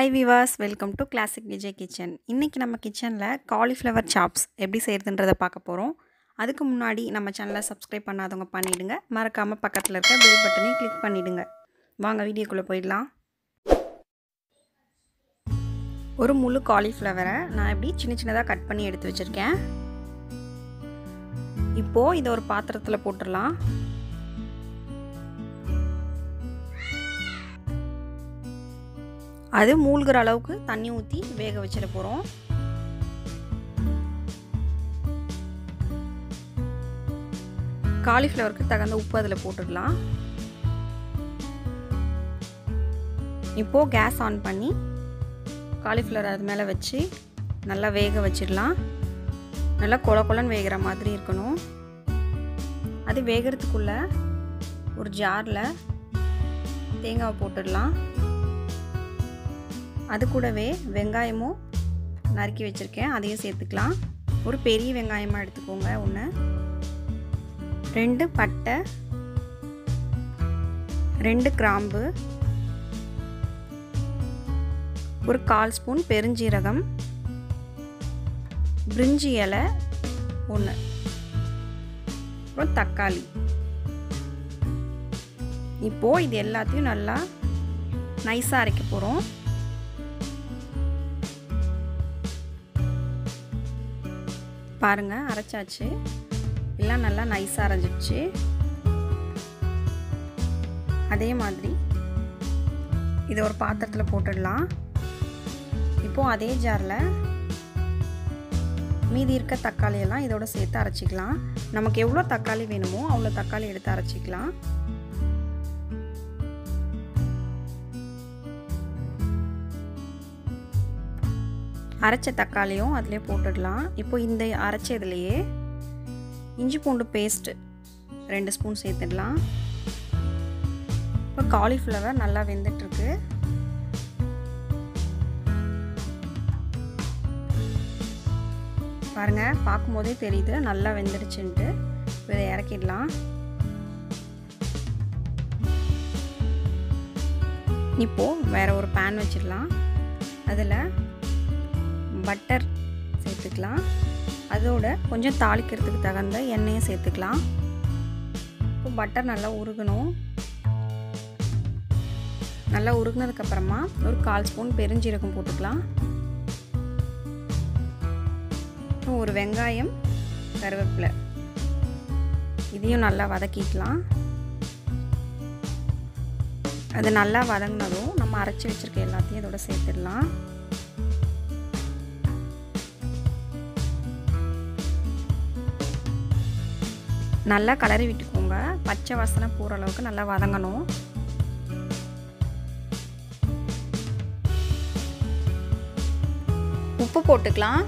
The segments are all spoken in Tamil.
hi viewers welcome to classic Vijay kitchen இன்றைக்கி நம்ம கிச்சனில் காலிஃப்ளவர் சாப்ஸ் எப்படி செய்கிறதுன்றதை பார்க்க போகிறோம் அதுக்கு முன்னாடி நம்ம சேனலை சப்ஸ்கிரைப் பண்ணாதவங்க பண்ணிவிடுங்க மறக்காமல் பக்கத்தில் இருக்க பெல் பட்டனையும் கிளிக் பண்ணிவிடுங்க வாங்க வீடியோக்குள்ளே போயிடலாம் ஒரு முழு காலிஃப்ளவரை நான் எப்படி சின்ன சின்னதாக கட் பண்ணி எடுத்து வச்சுருக்கேன் இப்போது இதை ஒரு பாத்திரத்தில் போட்டுடலாம் அது மூழ்கிற அளவுக்கு தண்ணி ஊற்றி வேக வச்சிட போகிறோம் காலிஃப்ளவருக்கு தகுந்த உப்பு அதில் போட்டுடலாம் இப்போது கேஸ் ஆன் பண்ணி காலிஃப்ளவர் அது மேலே வச்சு நல்லா வேக வச்சிடலாம் நல்லா கொல கொலன்னு வேகிற மாதிரி இருக்கணும் அது வேகிறதுக்குள்ளே ஒரு ஜாரில் தேங்காவை போட்டுடலாம் அது கூடவே வெங்காயமும் நறுக்கி வச்சுருக்கேன் அதையும் சேர்த்துக்கலாம் ஒரு பெரிய வெங்காயமாக எடுத்துக்கோங்க ஒன்று ரெண்டு பட்டை ரெண்டு கிராம்பு ஒரு கால் ஸ்பூன் பெருஞ்சீரகம் பிரிஞ்சி இலை ஒன்று அப்புறம் தக்காளி இப்போது இது எல்லாத்தையும் நல்லா நைஸாக அரைக்க போகிறோம் பாருங்கள் அரைச்சாச்சு எல்லாம் நல்லா நைஸாக அரைஞ்சிடுச்சு அதே மாதிரி இதை ஒரு பாத்திரத்தில் போட்டுடலாம் இப்போது அதே ஜாரில் மீதி இருக்க தக்காளியெல்லாம் இதோட சேர்த்து அரைச்சிக்கலாம் நமக்கு எவ்வளோ தக்காளி வேணுமோ அவ்வளோ தக்காளி எடுத்து அரைச்சிக்கலாம் அரைச்ச தக்காளியும் அதிலே போட்டுடலாம் இப்போ இந்த அரைச்ச இதுலேயே இஞ்சி பூண்டு பேஸ்ட்டு ரெண்டு ஸ்பூன் சேர்த்துடலாம் இப்போ காலிஃப்ளவர் நல்லா வெந்துட்டுருக்கு பாருங்கள் பார்க்கும்போதே தெரியுது நல்லா வெந்துடுச்சுன்ட்டு இதை இறக்கிடலாம் இப்போது வேறு ஒரு பேன் வச்சிடலாம் அதில் பட்டர் சேர்த்துக்கலாம் அதோட கொஞ்சம் தாளிக்கிறதுக்கு தகுந்த எண்ணெயை சேர்த்துக்கலாம் இப்போ பட்டர் நல்லா உருகணும் நல்லா உருகினதுக்கப்புறமா ஒரு கால் ஸ்பூன் பெருஞ்சீரகம் போட்டுக்கலாம் ஒரு வெங்காயம் கருவேப்பிலை இதையும் நல்லா வதக்கிக்கலாம் அது நல்லா வதங்கினதும் நம்ம அரைச்சி வச்சுருக்க எல்லாத்தையும் இதோட சேர்த்துடலாம் நல்லா கலரி விட்டுக்கோங்க பச்சை வாசனை போகிற அளவுக்கு நல்லா வதங்கணும் உப்பு போட்டுக்கலாம்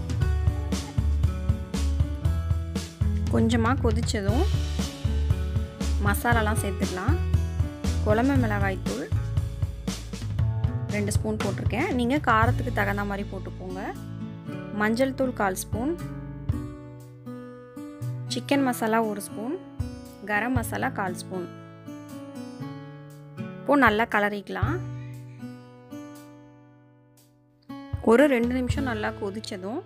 கொஞ்சமாக கொதித்ததும் மசாலாலாம் சேர்த்துக்கலாம் குழம்பு மிளகாய் தூள் ரெண்டு ஸ்பூன் போட்டிருக்கேன் நீங்கள் காரத்துக்கு தகுந்த மாதிரி போட்டுக்கோங்க மஞ்சள் தூள் கால் ஸ்பூன் சிக்கன் மசாலா ஒரு ஸ்பூன் கரம் மசாலா கால் ஸ்பூன் இப்போது நல்லா கலரிக்கலாம் ஒரு ரெண்டு நிமிஷம் நல்லா கொதித்ததும்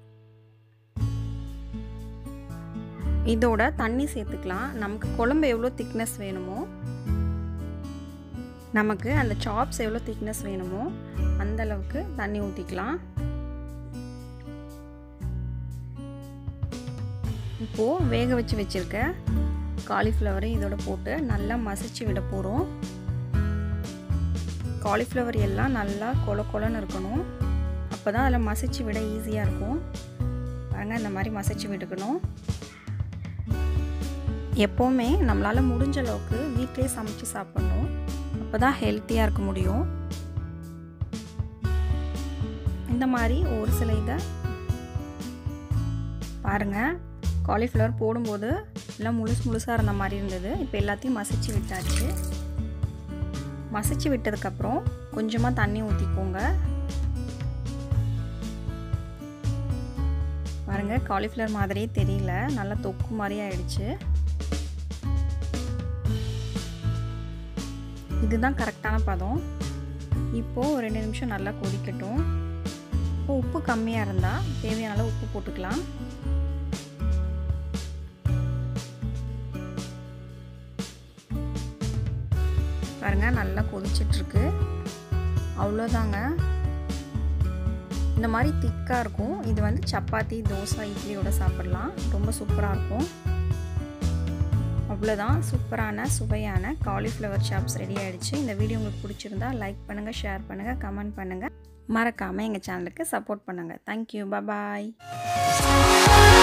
இதோட தண்ணி சேர்த்துக்கலாம் நமக்கு குழம்பு எவ்வளோ திக்னஸ் வேணுமோ நமக்கு அந்த சாப்ஸ் எவ்வளோ திக்னஸ் வேணுமோ அந்த அளவுக்கு தண்ணி ஊற்றிக்கலாம் இப்போது வேக வச்சு வச்சுருக்க காலிஃப்ளவரை இதோட போட்டு நல்லா மசிச்சு விட போகிறோம் காலிஃப்ளவர் எல்லாம் நல்லா கொல கொலன்னு இருக்கணும் அப்போ தான் அதில் மசிச்சு விட ஈஸியாக இருக்கும் பாருங்கள் இந்த மாதிரி மசிச்சு விட்டுக்கணும் எப்போவுமே நம்மளால் முடிஞ்ச அளவுக்கு வீட்லேயே சமைச்சு சாப்பிட்ணும் அப்போ தான் ஹெல்த்தியாக இருக்க முடியும் இந்த மாதிரி ஒரு சில இதை பாருங்கள் காலிஃப்ளவர் போடும்போது எல்லாம் முழுசு முழுசாக இருந்த மாதிரி இருந்தது இப்போ எல்லாத்தையும் மசிச்சு விட்டாச்சு மசிச்சு விட்டதுக்கப்புறம் கொஞ்சமாக தண்ணி ஊற்றிக்கோங்க பாருங்கள் காலிஃப்ளவர் மாதிரியே தெரியல நல்லா தொக்கு மாதிரி ஆயிடுச்சு இதுதான் கரெக்டான பதம் இப்போது ஒரு ரெண்டு நிமிஷம் நல்லா கொதிக்கட்டும் இப்போ உப்பு கம்மியாக இருந்தால் தேவையான அளவு உப்பு போட்டுக்கலாம் பாருங்கள் நல்லா கொதிச்சிட்ருக்கு அவ்வளோதாங்க இந்த மாதிரி திக்காக இருக்கும் இது வந்து சப்பாத்தி தோசை இட்லியோட சாப்பிட்லாம் ரொம்ப சூப்பராக இருக்கும் அவ்வளோதான் சூப்பரான சுவையான காலிஃப்ளவர் சாப்ஸ் ரெடி ஆகிடுச்சு இந்த வீடியோ உங்களுக்கு பிடிச்சிருந்தா லைக் பண்ணுங்கள் ஷேர் பண்ணுங்கள் கமெண்ட் பண்ணுங்கள் மறக்காமல் எங்கள் சேனலுக்கு சப்போர்ட் பண்ணுங்கள் தேங்க்யூ பபாய்